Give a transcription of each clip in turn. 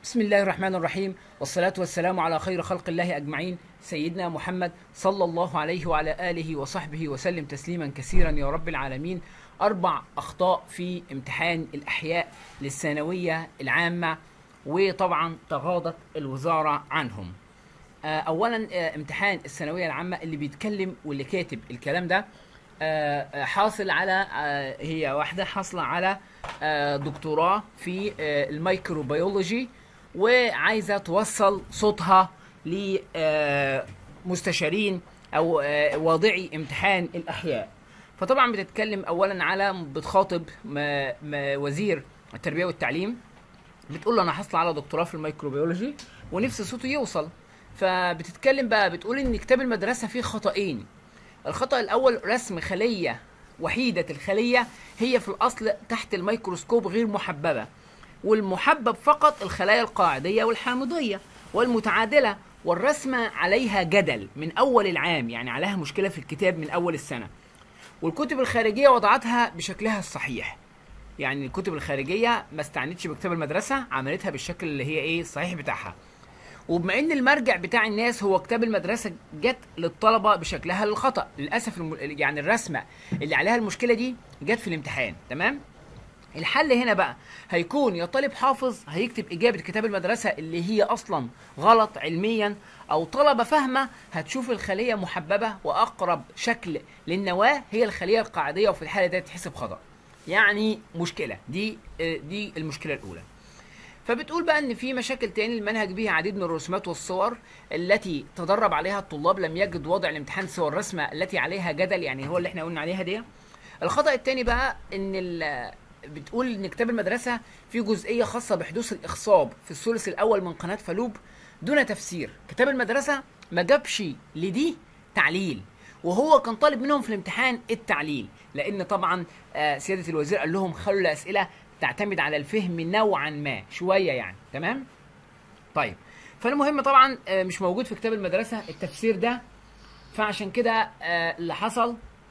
بسم الله الرحمن الرحيم والصلاة والسلام على خير خلق الله أجمعين سيدنا محمد صلى الله عليه وعلى آله وصحبه وسلم تسليما كثيرا يا رب العالمين أربع أخطاء في امتحان الأحياء للثانوية العامة وطبعا تغاضت الوزارة عنهم آه، أولا آه، امتحان الثانوية العامة اللي بيتكلم واللي كاتب الكلام ده آه، آه، حاصل على آه، هي واحدة حاصلة على آه، دكتوراه في آه، الميكروبيولوجي وعايزة توصل صوتها لمستشارين أو آه، واضعي امتحان الأحياء فطبعا بتتكلم أولا على بتخاطب م- م- وزير التربية والتعليم بتقول له انا حاصله على دكتوراه في الميكروبيولوجي ونفسي صوتي يوصل فبتتكلم بقى بتقول ان كتاب المدرسه فيه خطأين الخطأ الاول رسم خليه وحيده الخليه هي في الاصل تحت الميكروسكوب غير محببه والمحبب فقط الخلايا القاعديه والحامضيه والمتعادله والرسم عليها جدل من اول العام يعني عليها مشكله في الكتاب من اول السنه والكتب الخارجيه وضعتها بشكلها الصحيح يعني الكتب الخارجيه ما استعنتش بكتاب المدرسه عملتها بالشكل اللي هي ايه الصحيح بتاعها وبما ان المرجع بتاع الناس هو كتاب المدرسه جت للطلبه بشكلها للخطا للاسف الم... يعني الرسمه اللي عليها المشكله دي جت في الامتحان تمام الحل هنا بقى هيكون يا طالب حافظ هيكتب إجابة كتاب المدرسة اللي هي أصلا غلط علميا أو طلبة فاهمة هتشوف الخلية محببة وأقرب شكل للنواة هي الخلية القاعدية وفي الحالة دي تحسب خطأ يعني مشكلة دي آه، دي المشكلة الأولى فبتقول بقى ان في مشاكل تاني المنهج به عديد من الرسومات والصور التي تدرب عليها الطلاب لم يجد وضع الامتحان سوى الرسمه التي عليها جدل يعني هو اللي احنا قلنا عليها دي الخطا التاني بقى ان ال- بتقول ان كتاب المدرسه فيه جزئيه خاصه بحدوث الاخصاب في الثلث الاول من قناه فالوب دون تفسير كتاب المدرسه ما جابش لدي تعليل وهو كان طالب منهم في الامتحان التعليل لان طبعا آه، سياده الوزير قال لهم خلوا الاسئله تعتمد على الفهم نوعا ما شويه يعني تمام طيب فالمهم طبعا آه، مش موجود في كتاب المدرسه التفسير ده فعشان كده آه، اللي حصل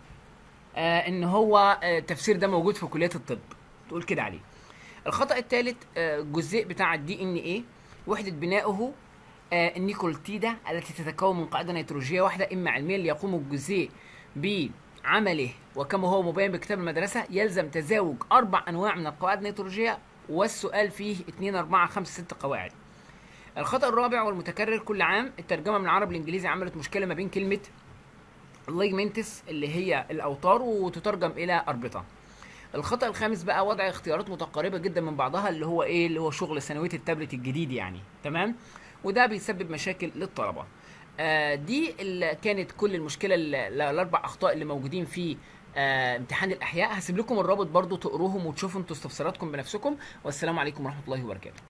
آه، ان هو آه، التفسير ده موجود في كليه الطب تقول كده عليه الخطا الثالث الجزء بتاع الدي ان ايه وحده بنائه آه، النيكولتيدا التي تتكون من قاعده نيتروجيه واحده اما علميا ليقوم الجزيء بعمله وكما هو مبين بكتاب المدرسه يلزم تزاوج اربع انواع من القواعد النيتروجيه والسؤال فيه 2 4 5 6 قواعد الخطا الرابع والمتكرر كل عام الترجمه من العربي الانجليزي عملت مشكله ما بين كلمه الليجمنتس اللي هي الاوتار وتترجم الى اربطه الخطا الخامس بقى وضع اختيارات متقاربه جدا من بعضها اللي هو ايه اللي هو شغل ثانويه التابلت الجديد يعني تمام وده بيسبب مشاكل للطلبه آه دي اللي كانت كل المشكله ال- الاربع اخطاء اللي موجودين في آه امتحان الاحياء هسيب لكم الرابط برضو تقروهم وتشوفوا انتوا استفساراتكم بنفسكم والسلام عليكم ورحمه الله وبركاته